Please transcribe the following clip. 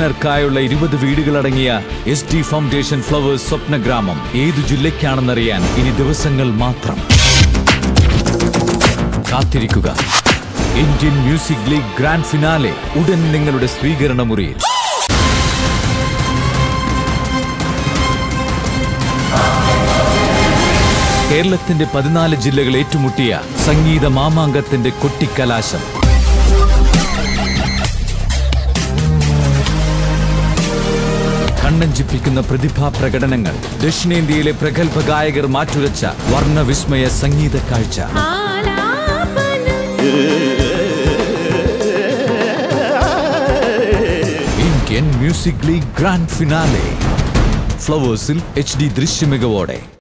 നിർധനർക്കായുള്ള ഇരുപത് വീടുകളടങ്ങിയ S D foundation flowers സ്വപ്നഗ്രാമം ഏതു ജില്ലയ്ക്കാണെന്നറിയാൻ ഇനി ദിവസങ്ങൾ മാത്രം കാത്തിരിക്കുക Indian music league grand finale ഉടൻ നിങ്ങളുടെ സ്വീകരണ മുറിയിൽ കേരളത്തിന്റെ പതിനാല് ജില്ലകൾ ഏറ്റുമുട്ടിയ സംഗീത മാമാങ്കത്തിന്റെ കൊട്ടിക്കലാശം കണ്ണഞ്ചിപ്പിക്കുന്ന പ്രതിഭാ പ്രകടനങ്ങൾ ദക്ഷിണേന്ത്യയിലെ പ്രഗത്ഭ ഗായകർ മാറ്റുരച്ച വർണ്ണവിസ്മയ സംഗീത കാഴ്ച Indian music league grand finale ഫ്ലവേഴ്സിൽ എച്ച് ഡി ദൃശ്യമികവോടെ